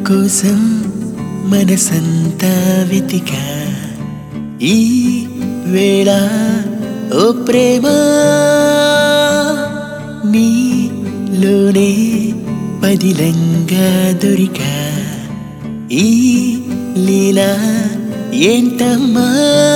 కోసం మనసంతా వెతికా ఈ వేళ ఓ ప్రేమ నీలోనే పదిలంగా దొరికా ఈ లీలా ఏంటమ్మా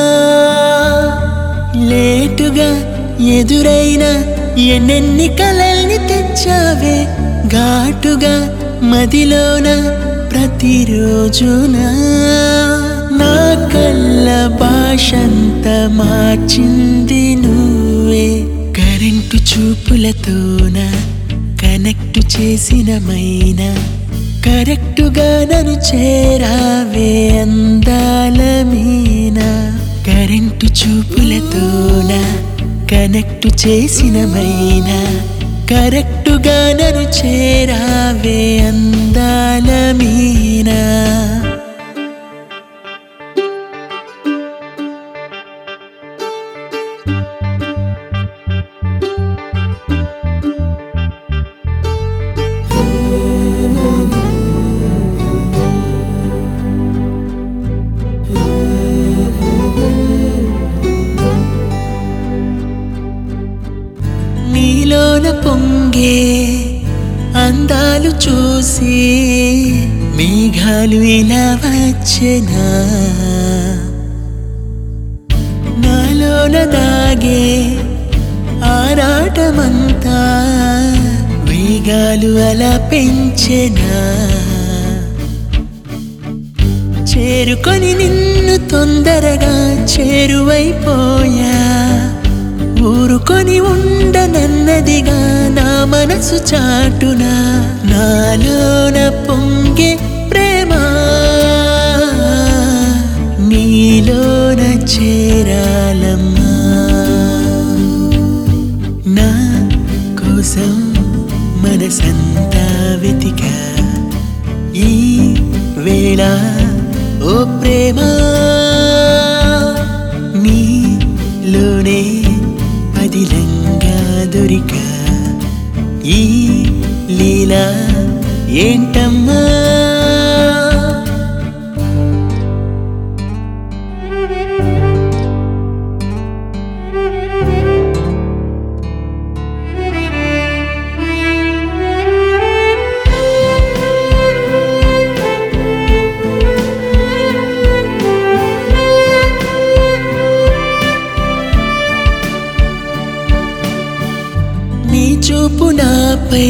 లేటుగా ఎదురైన ఎన్నెన్ని కలల్ని తెచ్చావే ఘాటుగా మదిలోన ప్రతిరోజున నా కళ్ళ భాషంత మార్చింది నువ్వే కరెంటు చూపులతోన కనెక్ట్ చేసిన మైనా కరెక్టుగా నన్ను చేరావే అందాల మీనా కరెంటు చూపులతోన కనెక్ట్ చేసిన మైనా కరెక్టుగా నన్ను చేరావే అందాల మీనా నీలోన పొంగే అందాలు చూసి మేఘాలు ఇలా వచ్చెనా నాలోన దాగే ఆరాటమంతా వేగాలు అలా పెంచెనా చేరుకొని నిన్ను తొందరగా చేరువైపోయా ఊరుకొని ఉండనన్నదిగా నా మనసు చాటున నాలోన పొంగే ప్రేమ నీలోన చేరాలమ్మా నా కోసం మనసంతా వెతికా ఈ వేళ ఓ ప్రేమ నీలోనే పదిలంగా దొరికా ఈ లీలా ఏంటమ్మా నీ చూపు నాపై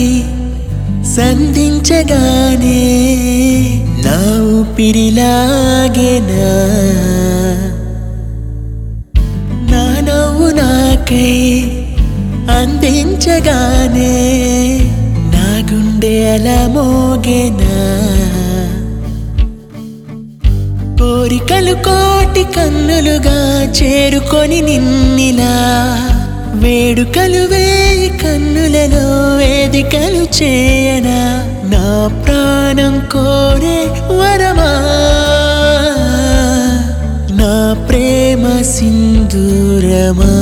సంధించగానే నా ఊపిరిలాగేనా నా నవ్వు నాకై అందించగానే నా గుండె అలా మోగేనా కోరికలు కోటి కన్నులుగా చేరుకొని నిన్నిలా వేడుకలు వేయి కన్నులలో వేదికలు చేయనా నా ప్రాణం కోరే వరమా నా ప్రేమ సింధూరమా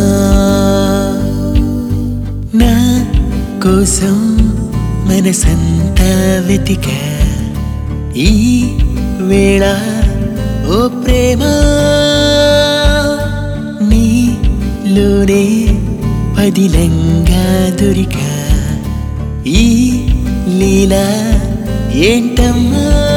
నా కోసం మనసంతా వెతికా ఈ వేళ ఓ ప్రేమ నీలోనే పదిలంగా దొరికా ఈ లీలా ఏంటమ్మా